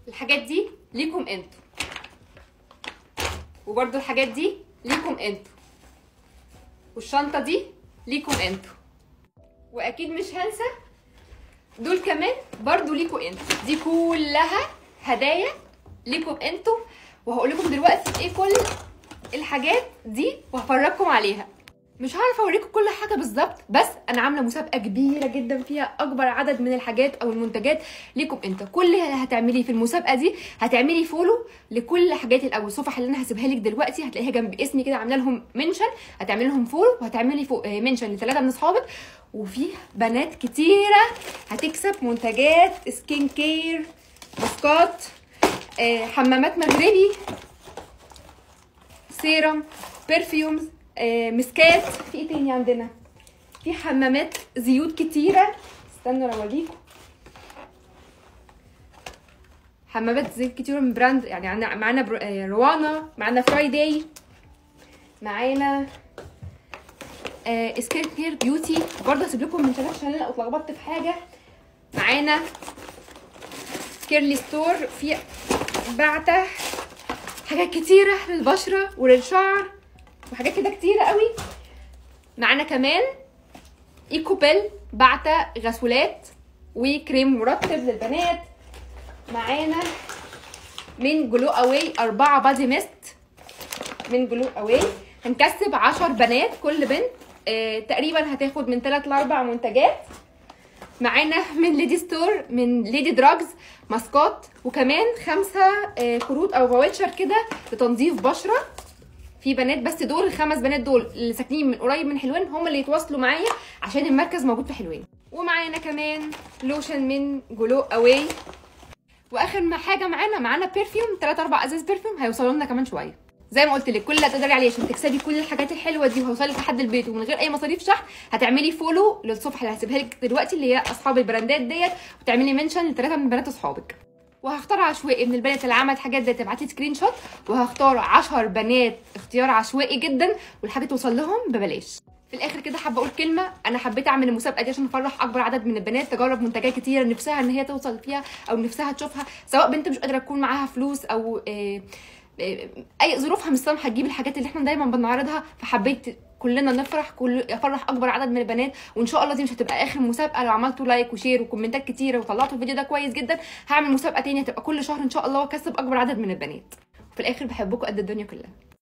الحاجات دي ليكم انتوا وبرده الحاجات دي ليكم انتوا والشنطه دي ليكم انتوا واكيد مش هنسى دول كمان برضو ليكم انتوا دي كلها هدايا ليكم انتوا وهقول لكم دلوقتي ايه كل الحاجات دي وهفرجكم عليها مش هعرف اوريكم كل حاجه بالظبط بس انا عامله مسابقه كبيره جدا فيها اكبر عدد من الحاجات او المنتجات ليكم انت كل اللي هتعمليه في المسابقه دي هتعملي فولو لكل حاجات او الصفح اللي انا هسيبها لك دلوقتي هتلاقيها جنب اسمي كده عامله لهم منشن هتعملي لهم فولو وهتعملي فوق منشن لثلاثه من اصحابك وفي بنات كتيره هتكسب منتجات سكين كير ماسكات آه، حمامات مغربي سيرم برفيومز آه، مسكات في ايه تاني عندنا في حمامات زيوت كتيره استنوا اوريكم حمامات زيوت كتيره من براند يعني عندنا معانا برو- آه، روانا معانا فرايداي معانا آه سكين كير بيوتي برضه هسيب لكم من شباب عشان انا لو اتلخبطت في حاجه معانا كيرلي ستور في بعته حاجات كتيره للبشره وللشعر وحاجات كده كتيره قوي معانا كمان ايكوبيل بعته غسولات وكريم مرطب للبنات معانا من جلو اواي أربعة بادي ميست من جلو اواي هنكسب عشر بنات كل بنت آه تقريبا هتاخد من 3 ل 4 منتجات معانا من ليدي ستور من ليدي دراجز ماسكات وكمان خمسة آه كروت او فاوتشر كده لتنظيف بشرة في بنات بس دول الخمس بنات دول اللي ساكنين من قريب من حلوان هم اللي يتواصلوا معايا عشان المركز موجود في حلوان ومعانا كمان لوشن من جلو اواي واخر ما حاجه معانا معانا برفيوم 3 4 ازاز برفيوم هيوصلوا لنا كمان شويه زي ما قلت لك كل اللي هتقدري عليه عشان تكسبي كل الحاجات الحلوه دي وهيوصلك لحد البيت ومن غير اي مصاريف شحن هتعملي فولو للصفحه اللي هسيبها لك دلوقتي اللي هي اصحاب البراندات ديت وتعملي منشن لثلاثه من بنات اصحابك وهختار عشوائي من البنات اللي عملت حاجات دي تبعت لي سكرين شوت وهختار 10 بنات اختيار عشوائي جدا والحاجه توصل لهم ببلاش في الاخر كده حابه اقول كلمه انا حبيت اعمل المسابقه دي عشان افرح اكبر عدد من البنات تجرب منتجات كتيره نفسها ان هي توصل فيها او نفسها تشوفها سواء بنت مش قادره تكون معاها فلوس او آه، آه، اي ظروفها مش سامحه تجيب الحاجات اللي احنا دايما بنعرضها فحبيت كلنا نفرح كل افرح اكبر عدد من البنات وان شاء الله دي مش هتبقى اخر مسابقه لو عملتوا لايك وشير وكومنتات كتيره وطلعتوا الفيديو ده كويس جدا هعمل مسابقه تانية هتبقى كل شهر ان شاء الله واكسب اكبر عدد من البنات في الاخر بحبكم قد الدنيا كلها